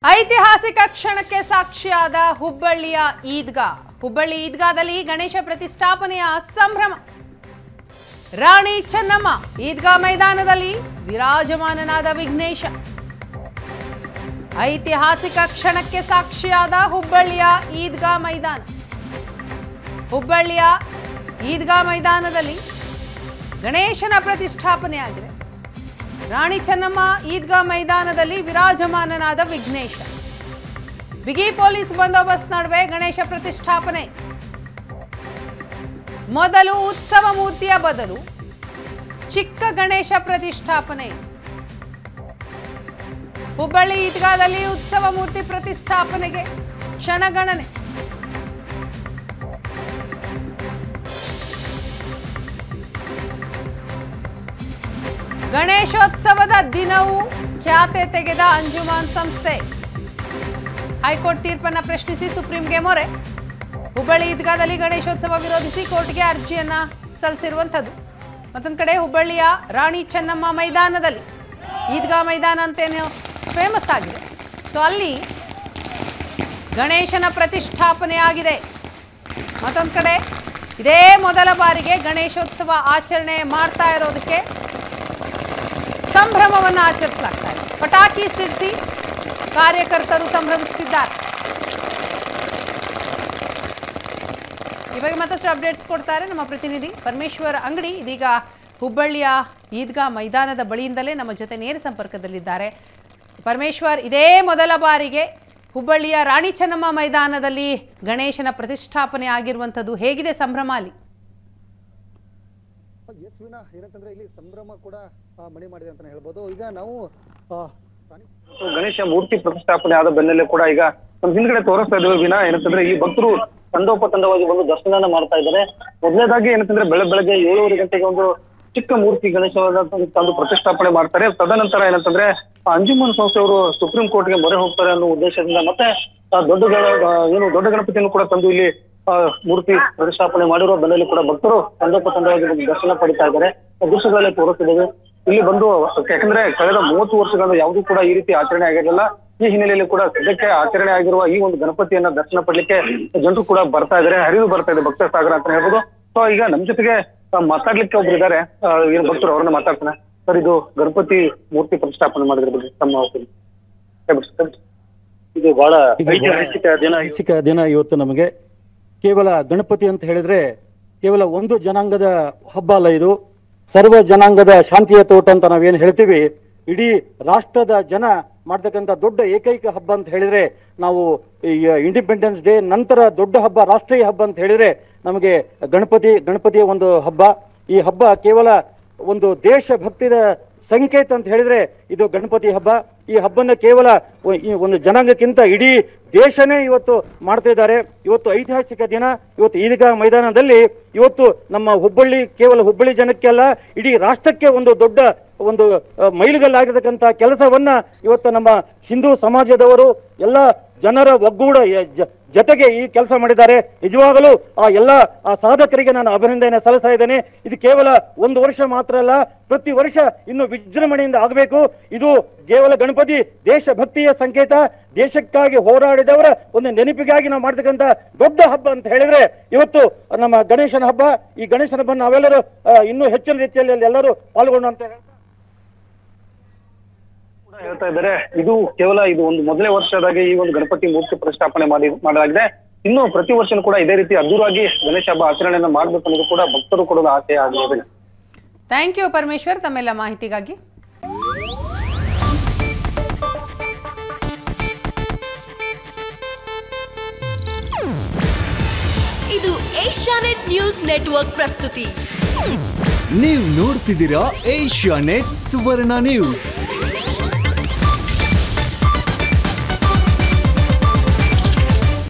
ಐತಿಹಾಸಿಕ ಕ್ಷಣಕ್ಕೆ ಸಾಕ್ಷಿಯಾದ ಹುಬ್ಬಳ್ಳಿಯ ಈದ್ಗಾ ಹುಬ್ಬಳ್ಳಿ ಈದ್ಗಾದಲ್ಲಿ ಗಣೇಶ ಪ್ರತಿಷ್ಠಾಪನೆಯ ಸಂಭ್ರಮ ರಾಣಿ ಚೆನ್ನಮ್ಮ ಈದ್ಗಾ ಮೈದಾನದಲ್ಲಿ ವಿರಾಜಮಾನನಾದ ವಿಘ್ನೇಶ ಐತಿಹಾಸಿಕ ಕ್ಷಣಕ್ಕೆ ಸಾಕ್ಷಿಯಾದ ಹುಬ್ಬಳ್ಳಿಯ ಈದ್ಗಾ ಮೈದಾನ ಹುಬ್ಬಳ್ಳಿಯ ಈದ್ಗಾ ಮೈದಾನದಲ್ಲಿ ಗಣೇಶನ ಪ್ರತಿಷ್ಠಾಪನೆ ಆಗಿದೆ ರಾಣಿ ಚೆನ್ನಮ್ಮ ಈದ್ಗಾ ಮೈದಾನದಲ್ಲಿ ವಿರಾಜಮಾನನಾದ ವಿಘ್ನೇಶ ಬಿಗಿ ಪೊಲೀಸ್ ಬಂದೋಬಸ್ತ್ ನಡುವೆ ಗಣೇಶ ಪ್ರತಿಷ್ಠಾಪನೆ ಮೊದಲು ಉತ್ಸವ ಮೂರ್ತಿಯ ಬದಲು ಚಿಕ್ಕ ಗಣೇಶ ಪ್ರತಿಷ್ಠಾಪನೆ ಹುಬ್ಬಳ್ಳಿ ಈದ್ಗಾದಲ್ಲಿ ಉತ್ಸವ ಮೂರ್ತಿ ಪ್ರತಿಷ್ಠಾಪನೆಗೆ ಕ್ಷಣಗಣನೆ ಗಣೇಶೋತ್ಸವದ ದಿನವೂ ಖ್ಯಾತೆ ತೆಗೆದ ಅಂಜುಮಾನ್ ಸಂಸ್ಥೆ ಹೈಕೋರ್ಟ್ ತೀರ್ಪನ್ನ ಪ್ರಶ್ನಿಸಿ ಸುಪ್ರೀಂಗೆ ಮೊರೆ ಹುಬ್ಬಳ್ಳಿ ಈದ್ಗಾದಲ್ಲಿ ಗಣೇಶೋತ್ಸವ ವಿರೋಧಿಸಿ ಕೋರ್ಟ್ಗೆ ಅರ್ಜಿಯನ್ನ ಸಲ್ಲಿಸಿರುವಂಥದ್ದು ಮತ್ತೊಂದು ಕಡೆ ಹುಬ್ಬಳ್ಳಿಯ ರಾಣಿ ಚೆನ್ನಮ್ಮ ಮೈದಾನದಲ್ಲಿ ಈದ್ಗಾ ಮೈದಾನ ಅಂತೇನು ಫೇಮಸ್ ಆಗಿದೆ ಸೊ ಅಲ್ಲಿ ಗಣೇಶನ ಪ್ರತಿಷ್ಠಾಪನೆ ಆಗಿದೆ ಮತ್ತೊಂದು ಕಡೆ ಇದೇ ಮೊದಲ ಬಾರಿಗೆ ಗಣೇಶೋತ್ಸವ ಆಚರಣೆ ಮಾಡ್ತಾ ಇರೋದಕ್ಕೆ ಸಂಭ್ರಮವನ್ನು ಆಚರಿಸಲಾಗ್ತಾ ಇದೆ ಪಟಾಕಿ ಸಿಡಿಸಿ ಕಾರ್ಯಕರ್ತರು ಸಂಭ್ರಮಿಸುತ್ತಿದ್ದಾರೆ ಈ ಬಗ್ಗೆ ಮತ್ತಷ್ಟು ಅಪ್ಡೇಟ್ಸ್ ಕೊಡ್ತಾರೆ ನಮ್ಮ ಪ್ರತಿನಿಧಿ ಪರಮೇಶ್ವರ್ ಅಂಗಡಿ ಇದೀಗ ಹುಬ್ಬಳ್ಳಿಯ ಈದ್ಗಾ ಮೈದಾನದ ಬಳಿಯಿಂದಲೇ ನಮ್ಮ ಜೊತೆ ನೇರ ಸಂಪರ್ಕದಲ್ಲಿದ್ದಾರೆ ಪರಮೇಶ್ವರ್ ಇದೇ ಮೊದಲ ಬಾರಿಗೆ ಹುಬ್ಬಳ್ಳಿಯ ರಾಣಿ ಚೆನ್ನಮ್ಮ ಮೈದಾನದಲ್ಲಿ ಗಣೇಶನ ಪ್ರತಿಷ್ಠಾಪನೆ ಆಗಿರುವಂಥದ್ದು ಹೇಗಿದೆ ಸಂಭ್ರಮ ಅಲ್ಲಿ ಎಸ್ ವೀಣಾ ಏನಂತಂದ್ರೆ ಇಲ್ಲಿ ಸಂಭ್ರಮ ಕೂಡ ಆ, ಮನೆ ಮಾಡಿದೆ ಅಂತ ಹೇಳ್ಬೋದು ಈಗ ನಾವು ಆ, ರಾಣಿ- ಗಣೇಶ ಮೂರ್ತಿ ಪ್ರತಿಷ್ಠಾಪನೆ ಆದ ಬೆನ್ನಲ್ಲೇ ಕೂಡ ಈಗ ನಮ್ ಹಿಂದ್ಗಡೆ ತೋರಿಸ್ತಾ ಇದ್ದೇವೆ ವಿನ ಏನಂತಂದ್ರೆ ಈ ಭಕ್ತರು ತಂಡೋಪತಂಡವಾಗಿ ಬಂದು ದರ್ಶನ ಮಾಡ್ತಾ ಇದ್ದಾರೆ ಮೊದಲನೇದಾಗಿ ಏನಂತಂದ್ರೆ ಬೆಳ ಬೆಳಗ್ಗೆ ಏಳುವರೆ ಗಂಟೆಗೆ ಒಂದು ಚಿಕ್ಕ ಮೂರ್ತಿ ಗಣೇಶವನ್ನ ತಂದು- ತಂದು ಪ್ರತಿಷ್ಠಾಪನೆ ಮಾಡ್ತಾರೆ ತದನಂತರ ಏನಂತಂದ್ರೆ ಆ ಅಂಜುಮನ್ ಸಂಸ್ಥೆಯವರು ಸುಪ್ರೀಂ ಕೋರ್ಟ್ಗೆ ಮೊರೆ ಹೋಗ್ತಾರೆ ಅನ್ನೋ ಉದ್ದೇಶದಿಂದ ಮತ್ತೆ ಆ ದೊಡ್ಡ ಗಣ- ಆ ಏನು ದೊಡ್ಡ ಗಣಪತಿಯನ್ನು ಕೂಡ ತಂದು ಇಲ್ಲಿ ಆ, ಮೂರ್ತಿ ಪ್ರತಿಷ್ಠಾಪನೆ ಮಾಡಿರುವ ಬೆನ್ನಲ್ಲೇ ಕೂಡ ಭಕ್ತರು ತಂಡೋಪತಂಡವಾಗಿ ಬಂದು ದರ್ಶನ ಪಡಿತಾ ಇದ್ದಾರೆ ಆ ದೃಶ್ಯಗಳಲ್ಲಿ ತೋರಿಸ್ತಿದ್ದೇವೆ ಇಲ್ಲಿ ಬಂದು ಯಾಕಂದ್ರೆ ಕಳೆದ ಮೂವತ್ತು ವರ್ಷಗಳಿಂದ ಯಾವುದೂ ಕೂಡ ಈ ರೀತಿ ಆಚರಣೆ ಆಗಿರಲಿಲ್ಲ ಈ ಹಿನ್ನೆಲೆಯಲ್ಲಿ ಕೂಡ ಸದ್ಯಕ್ಕೆ ಆಚರಣೆ ಆಗಿರುವ ಈ ಒಂದು ಗಣಪತಿಯನ್ನ ದರ್ಶನ ಪಡ್ಲಿಕ್ಕೆ ಜನರು ಕೂಡ ಬರ್ತಾ ಇದ್ದಾರೆ ಹರಿದು ಬರ್ತಾ ಇದೆ ಭಕ್ತ ಸಾಗರ ಅಂತ ಹೇಳ್ಬೋದು ಸೊ ಈಗ ನಮ್ ಜೊತೆಗೆ ಆ, ಮಾತಾಡ್ಲಿಕ್ಕೆ ಒಬ್ರು ಇದ್ದಾರೆ ಆ, ಏನು ಭಕ್ತರು ಅವ್ರನ್ನ ಮಾತಾಡ್ತಾನೆ ಸರ್ ಇದು ಗಣಪತಿ ಮೂರ್ತಿ ಪ್ರತಿಷ್ಠಾಪನೆ ಮಾಡಿದ್ರ ಬಗ್ಗೆ ತಮ್ಮ opinion. ಹೇಳ್ಬಿಡಿ sir. ಇದು ಬಹಳ ಇದು ಬಹಳ ಐತಿಹಾಸಿಕ ದಿನ ಇದು. ಐತಿಹಾಸಿಕ ದಿನ ಇವತ್ತು ನಮಗೆ ಕೇವಲ ಗಣಪತಿ ಅಂತ ಹೇಳಿದ್ರೆ ಕೇವಲ ಒಂದು ಜನಾಂಗದ ಹಬ್ಬ ಅಲ್ಲ ಇದು ಸರ್ವ ಜನಾಂಗದ ಶಾಂತಿಯ ತೋಟ ಅಂತ ನಾವೇನು ಹೇಳ್ತೀವಿ ಇಡೀ ರಾಷ್ಟ್ರದ ಜನ ಮಾಡ್ತಕ್ಕಂಥ ದೊಡ್ಡ ಏಕೈಕ ಹಬ್ಬ ಅಂತ ಹೇಳಿದ್ರೆ ನಾವು ಈ ಇಂಡಿಪೆಂಡೆನ್ಸ್ ಡೇ ನಂತರ ದೊಡ್ಡ ಹಬ್ಬ ರಾಷ್ಟ್ರೀಯ ಹಬ್ಬ ಅಂತ ಹೇಳಿದ್ರೆ ನಮಗೆ ಗಣಪತಿ ಗಣಪತಿಯ ಒಂದು ಹಬ್ಬ ಈ ಹಬ್ಬ ಕೇವಲ ಒಂದು ದೇಶಭಕ್ತಿಯ ಸಂಕೇತ ಅಂತ ಹೇಳಿದ್ರೆ ಇದು ಗಣಪತಿ ಹಬ್ಬ ಈ ಹಬ್ಬನ ಕೇವಲ ಒ- ಈ ಒಂದು ಜನಾಂಗಕ್ಕಿಂತ ಇಡೀ ದೇಶನೇ ಇವತ್ತು ಮಾಡ್ತಾ ಇದ್ದಾರೆ ಇವತ್ತು ಐತಿಹಾಸಿಕ ದಿನ ಇವತ್ತು ಈದ್ಗಾ ಮೈದಾನದಲ್ಲಿ ಇವತ್ತು ನಮ್ಮ ಹುಬ್ಬಳ್ಳಿ ಕೇವಲ ಹುಬ್ಬಳ್ಳಿ ಜನಕ್ಕೆ ಅಲ್ಲ ಇಡೀ ರಾಷ್ಟ್ರಕ್ಕೆ ಒಂದು ದೊಡ್ಡ ಒಂದು ಆ, ಮೈಲಿಗಲ್ಲಾಗಿರ್ತಕ್ಕಂಥ ಕೆಲಸವನ್ನ ಇವತ್ತು ನಮ್ಮ ಹಿಂದೂ ಸಮಾಜದವರು ಎಲ್ಲ ಜನರ ಒಗ್ಗೂಡ ಯ- ಜ- ಜೊತೆಗೆ ಈ ಕೆಲಸ ಮಾಡಿದ್ದಾರೆ ನಿಜವಾಗಲೂ ಆ ಎಲ್ಲ ಆ ಸಾಧಕರಿಗೆ ನಾನು ಅಭಿನಂದನೆ ಸಲ್ಲಿಸ್ತಾ ಇದ್ದೇನೆ ಇದು ಕೇವಲ ಒಂದು ವರ್ಷ ಮಾತ್ರ ಅಲ್ಲ ಪ್ರತಿ ವರ್ಷ ಇನ್ನು ವಿಜೃಂಭಣೆಯಿಂದ ಆಗಬೇಕು ಇದು ಕೇವಲ ಗಣಪತಿ ದೇಶಭಕ್ತಿಯ ಸಂಕೇತ ದೇಶಕ್ಕಾಗಿ ಹೋರಾಡಿದವರ ಒಂದು ನೆನಪಿಗಾಗಿ ನಾವು ಮಾಡ್ತಕ್ಕಂಥ ದೊಡ್ಡ ಹಬ್ಬ ಅಂತ ಹೇಳಿದ್ರೆ ಇವತ್ತು ನಮ್ಮ ಗಣೇಶನ ಹಬ್ಬ ಈ ಗಣೇಶನ ಹಬ್ಬ ನಾವೆಲ್ಲರೂ ಆ, ಇನ್ನೂ ಹೆಚ್ಚಿನ ರೀತಿಯಲ್ಲಿ ಅಲ್ಲಿ ಎಲ್ಲರೂ ಪಾಲ್ಗೊಂಡು ಅಂತ ಹೇಳ್ತಾ ಕೂಡ ಹೇಳ್ತಾ ಇದ್ದಾರೆ ಇದು ಕೇವಲ ಇದು ಒಂದು ಮೊದಲನೇ ವರ್ಷದಾಗೆ ಈ ಒಂದು ಗಣಪತಿ ಮೂರ್ತಿ ಪ್ರತಿಷ್ಠಾಪನೆ ಮಾಡಿ ಮಾಡಲಾಗಿದೆ ಇನ್ನು ಪ್ರತಿ ವರ್ಷನೂ ಕೂಡ ಇದೇ ರೀತಿ ಅದ್ದೂರಾಗಿ ಗಣೇಶ ಹಬ್ಬ ಆಚರಣೆಯನ್ನ ಮಾಡಬೇಕು ಅನ್ನೋದು ಕೂಡ ಭಕ್ತರು ಕೊಡೋದು ಆಸೆ ಆಗಿದೆ ಥ್ಯಾಂಕ್ ಯು ಪರಮೇಶ್ವರ್ ತಮ್ಮೆಲ್ಲ ಮಾಹಿತಿಗಾಗಿ ಇದು ಏಷ್ಯಾನೆಟ್ ನ್ಯೂಸ್ ನೆಟ್ವರ್ಕ್ ಪ್ರಸ್ತುತಿ ನೀವು ನೋಡ್ತಿದ್ದೀರಾ ಏಷ್ಯಾ ನೆಟ್ ಸುವರ್ಣ ನ್ಯೂಸ್